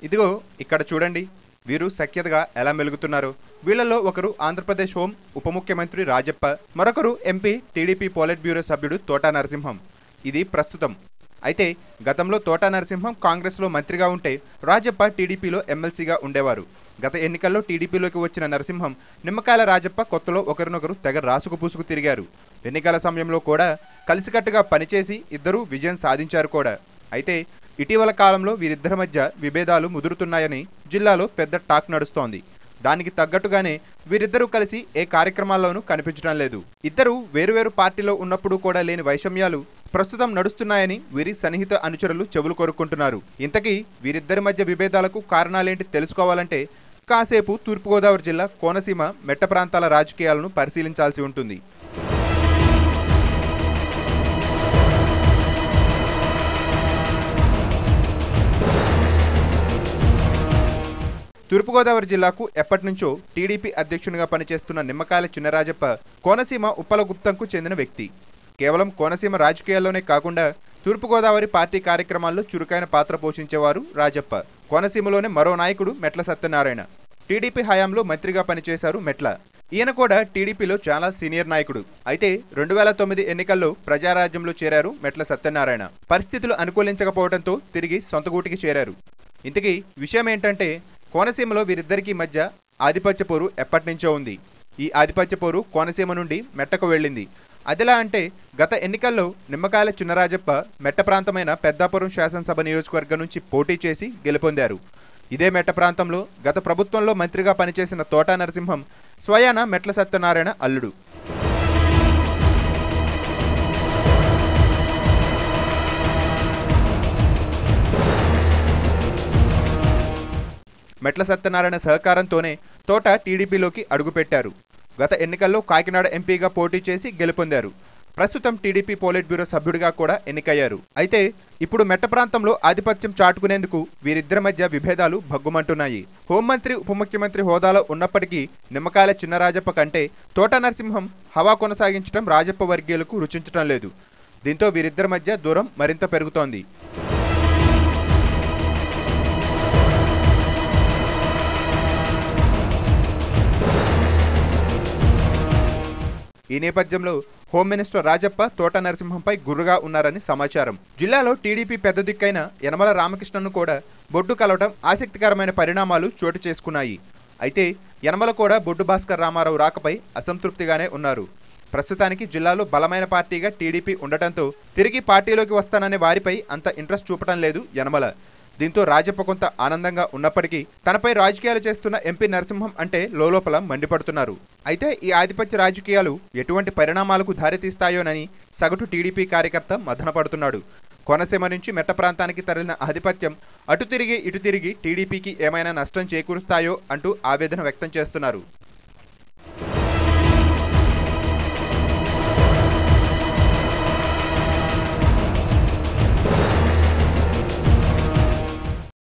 ఇదిగో ఇక్కడ చూడండి వీరు సఖ్యతగా ఎలా మెలుగుతున్నారు వీళ్ళలో ఒకరు ఆంధ్రప్రదేశ్ హోం ఉప ముఖ్యమంత్రి రాజప్ప మరొకరు ఎంపీ టీడీపీ పోలిట్ బ్యూరో సభ్యుడు తోటా నరసింహం ఇది ప్రస్తుతం అయితే గతంలో తోటా నరసింహం కాంగ్రెస్లో మంత్రిగా ఉంటే రాజప్ప టీడీపీలో ఎమ్మెల్సీగా ఉండేవారు గత ఎన్నికల్లో టీడీపీలోకి వచ్చిన నరసింహం నిమ్మకాయల రాజప్ప కొత్తలో ఒకరినొకరు తెగ రాసుకు పూసుకు తిరిగారు ఎన్నికల సమయంలో కూడా కలిసికట్టుగా పనిచేసి ఇద్దరూ విజయం సాధించారు కూడా అయితే ఇటీవల కాలంలో వీరిద్దరి మధ్య విభేదాలు ముదురుతున్నాయని జిల్లాలో పెద్ద టాక్ నడుస్తోంది దానికి తగ్గట్టుగానే వీరిద్దరూ కలిసి ఏ కార్యక్రమాల్లోనూ కనిపించడం లేదు ఇద్దరు వేరువేరు పార్టీలో ఉన్నప్పుడు కూడా లేని వైషమ్యాలు ప్రస్తుతం నడుస్తున్నాయని వీరి సన్నిహిత అనుచరులు చెవులు కోరుకుంటున్నారు ఇంతకీ వీరిద్దరి మధ్య విభేదాలకు కారణాలేంటి తెలుసుకోవాలంటే కాసేపు తూర్పుగోదావరి జిల్లా కోనసీమ మెట్ట ప్రాంతాల రాజకీయాలను పరిశీలించాల్సి ఉంటుంది తూర్పుగోదావరి జిల్లాకు ఎప్పటి నుంచో టీడీపీ అధ్యక్షునిగా పనిచేస్తున్న నిమ్మకాయల చిన్నరాజప్ప కోనసీమ ఉప్పలగుప్తంకు చెందిన వ్యక్తి కేవలం కోనసీమ రాజకీయాల్లోనే కాకుండా తూర్పుగోదావరి పార్టీ కార్యక్రమాల్లో చురుకైన పాత్ర పోషించేవారు రాజప్ప కోనసీమలోనే మరో నాయకుడు మెట్ల సత్యనారాయణ టీడీపీ హయాంలో మంత్రిగా పనిచేశారు మెట్ల ఈయన కూడా టీడీపీలో చాలా సీనియర్ నాయకుడు అయితే రెండు వేల తొమ్మిది ఎన్నికల్లో ప్రజారాజ్యంలో చేరారు మెట్ల సత్యనారాయణ పరిస్థితులు అనుకూలించకపోవడంతో తిరిగి సొంత గూటికి చేరారు ఇంతకీ విషయం ఏంటంటే కోనసీమలో వీరిద్దరికీ మధ్య ఆధిపత్య పోరు ఎప్పటి నుంచో ఉంది ఈ ఆధిపత్య పోరు కోనసీమ నుండి మెట్టకు వెళ్ళింది అదిలా అంటే గత ఎన్నికల్లో నిమ్మకాయల చిన్నరాజప్ప మెట్ట ప్రాంతమైన పెద్దాపురం శాసనసభ నియోజకవర్గం నుంచి పోటీ చేసి గెలుపొందారు ఇదే మెట్ట ప్రాంతంలో గత ప్రభుత్వంలో మంత్రిగా పనిచేసిన తోటా నరసింహం స్వయాన మెట్ల సత్యనారాయణ అల్లుడు మెట్ల సత్యనారాయణ సహకారంతోనే తోట టీడీపీలోకి అడుగుపెట్టారు గత ఎన్నికల్లో కాకినాడ ఎంపీగా పోటీ చేసి గెలుపొందారు ప్రస్తుతం టీడీపీ పోలిట్ బ్యూరో సభ్యుడిగా కూడా ఎన్నికయ్యారు అయితే ఇప్పుడు మెట్ట ప్రాంతంలో ఆధిపత్యం చాటుకునేందుకు వీరిద్దరి మధ్య విభేదాలు భగ్గుమంటున్నాయి హోంమంత్రి ఉప ముఖ్యమంత్రి హోదాలో ఉన్నప్పటికీ నిమ్మకాయల చిన్నరాజప్ప కంటే తోట నరసింహం హవా కొనసాగించడం రాజప్ప వర్గీయులకు రుచించటం లేదు దీంతో వీరిద్దరి మధ్య దూరం మరింత పెరుగుతోంది ఈ నేపథ్యంలో హోం మినిస్టర్ రాజప్ప తోట నరసింహంపై గుర్రుగా ఉన్నారని సమాచారం జిల్లాలో టీడీపీ పెద్ద దిక్కైన యనమల రామకృష్ణను కూడా బొడ్డు కలవడం ఆసక్తికరమైన పరిణామాలు చోటు చేసుకున్నాయి అయితే యనమల కూడా బొడ్డు భాస్కర్ రామారావు రాకపై అసంతృప్తిగానే ఉన్నారు ప్రస్తుతానికి జిల్లాలో బలమైన పార్టీగా టీడీపీ ఉండటంతో తిరిగి పార్టీలోకి వస్తాననే వారిపై అంత ఇంట్రెస్ట్ చూపటం లేదు యనమల దీంతో రాజప్ప కొంత ఆనందంగా ఉన్నప్పటికీ తనపై రాజకీయాలు చేస్తున్న ఎంపీ నరసింహం అంటే లోలోపల మండిపడుతున్నారు అయితే ఈ ఆధిపత్య రాజకీయాలు ఎటువంటి పరిణామాలకు దారితీస్తాయోనని సగటు టీడీపీ కార్యకర్త మదనపడుతున్నాడు కోనసీమ నుంచి మెట్ట ప్రాంతానికి తరలిన ఆధిపత్యం అటు తిరిగి ఇటు తిరిగి టీడీపీకి ఏమైనా నష్టం చేకూరుస్తాయో అంటూ ఆవేదన వ్యక్తం చేస్తున్నారు